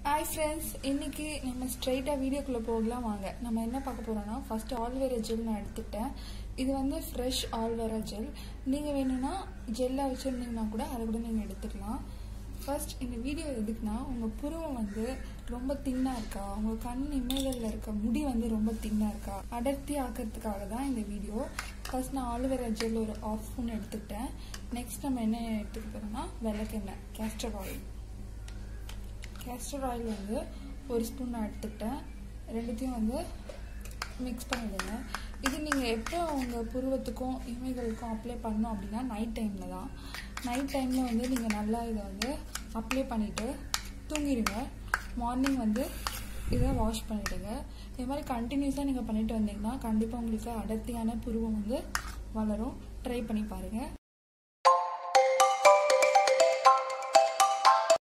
hi friends இன்னைக்கு நம்ம ஸ்ட்ரைட்டாக வீடியோக்குள்ளே போகலாம் வாங்க நம்ம என்ன பார்க்க போகிறோம்னா ஃபர்ஸ்ட் ஆல்வேரா ஜெல் நான் எடுத்துட்டேன் இது வந்து ஃப்ரெஷ் ஆல்வேரா ஜெல் நீங்கள் வேணும்னா ஜெல்லாக வச்சுருந்தீங்கன்னா கூட அதை கூட நீங்கள் எடுத்துக்கலாம் ஃபர்ஸ்ட் இந்த வீடியோ எதுக்குன்னா உங்கள் புருவம் வந்து ரொம்ப தின்னாக இருக்கா உங்கள் கண் இமைகளில் இருக்க முடி வந்து ரொம்ப தின்னாக இருக்கா அடர்த்தி ஆக்கிறதுக்காக தான் இந்த வீடியோ ஃபர்ஸ்ட் நான் ஆலுவேரா ஜெல் ஒரு ஆஃப் ஸ்பூன் எடுத்துக்கிட்டேன் நெக்ஸ்ட் நம்ம என்ன எடுத்துக்க போகிறோம்னா விளக்கெண்ணெய் கேஸ்டர் ஆயில் கேஸ்டர் ஆயில் வந்து ஒரு ஸ்பூன் நான் எடுத்துக்கிட்டேன் ரெண்டுத்தையும் வந்து மிக்ஸ் பண்ணிவிடுங்க இது நீங்கள் எப்போ உங்கள் புருவத்துக்கும் இமைகளுக்கும் அப்ளை பண்ணோம் அப்படின்னா நைட் டைமில் தான் நைட் டைமில் வந்து நீங்கள் நல்லா இதை வந்து அப்ளை பண்ணிவிட்டு தூங்கிடுங்க மார்னிங் வந்து இதை வாஷ் பண்ணிவிடுங்க இது மாதிரி கண்டினியூஸாக நீங்கள் பண்ணிட்டு வந்தீங்கன்னா கண்டிப்பாக உங்களுக்கு அடர்த்தியான புருவம் வந்து வளரும் ட்ரை பண்ணி பாருங்கள்